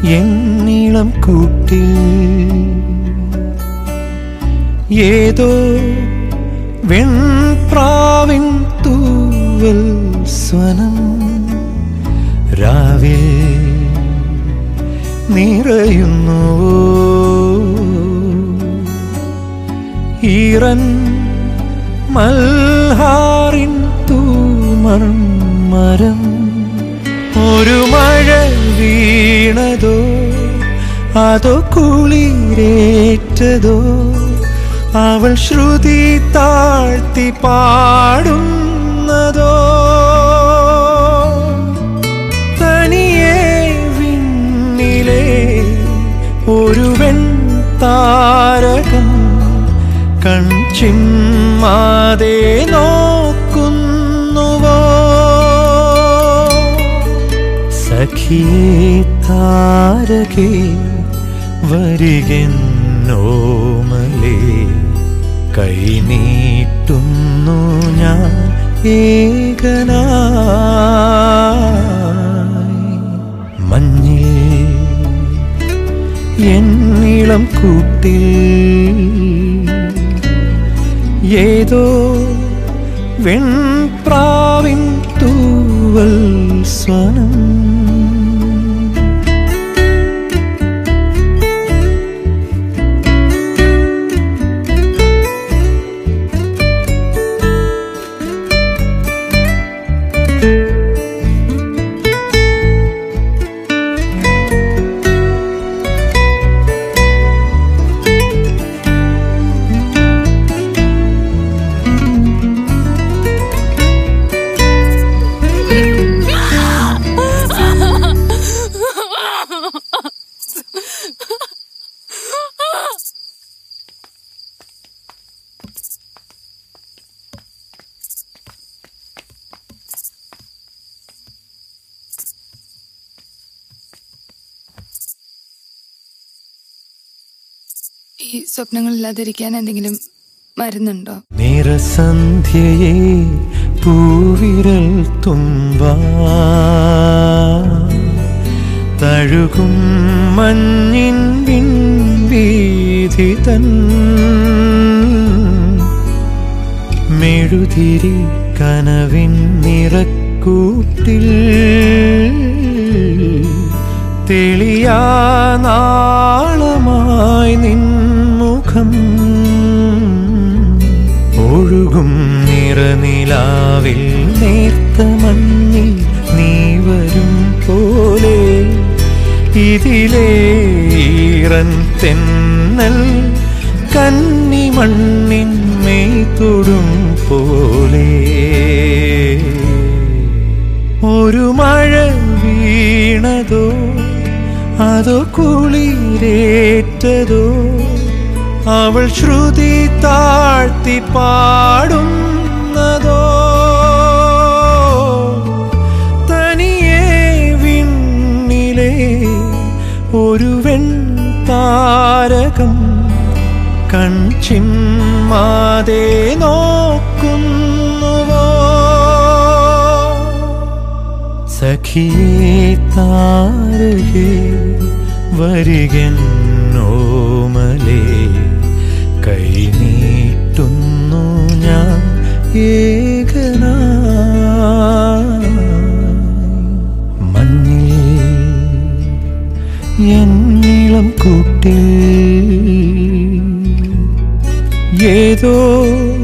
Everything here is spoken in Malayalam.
എന്നിളം കൂട്ടിൽ ഏതോ വെൺപ്രാവിൻ തൂവൽ സ്വനം രാവിൽ നിറയുന്നു ഈറൻ മൽഹാറിൻ തൂമർമരം ഒരു മഴ വീണതോ അതോ കുളിരേറ്റതോ അവൾ ശ്രുതി താഴ്ത്തി പാടുന്നതോ തനിയെ വിണ്ണിലെ ഒരു വെൺ താരകം കൺചിമ്മാതെ നോക്കുന്നുവോ സഖിയേ താരകേ വരികെന്നോമലേ കൈനീട്ടുന്നു ഞാൻ ഏകനായി മഞ്ഞിൽ എന്നിളം കൂട്ടിൽ ഏതോ വെൺപ്രാവിൻ തൂവൽ സ്വനം ഈ സ്വപ്നങ്ങളില്ലാതിരിക്കാൻ എന്തെങ്കിലും മരുന്നുണ്ടോ നിറസന്ധ്യയെ പൂവിരൽ തുമ്പ തഴുകും മഞ്ഞിൻ വീതി തൻ മെഴുതിരി കനവിൻ നിറക്കൂട്ടിൽ തെളിയാ നാളമായി നിൻമുഖം ഒഴുകും നിറനിലാവിൽ നേർത്ത മഞ്ഞിൽ നീ വരും പോലെ ഇതിലേ ഈറൻ തെന്നൽ കന്നിമണ്ണിൻ മെയ് തൊടും പോലെ ഒരു മഴ വീണതോ അതോ കുളിരേറ്റതോ അവൾ ശ്രുതി താഴ്ത്തി പാടുന്നതോ തനിയെ വിണ്ണിലെ ഒരു വെൺ താരകം കൺചിമ്മാതെ നോക്കുന്നുവോ സഖിയേ താരകേ വരികെന്നോമലേ കൈനീട്ടുന്നു ഞാൻ ഏകനായി മഞ്ഞിൽ എന്നിളം കൂട്ടിൽ ഏതോ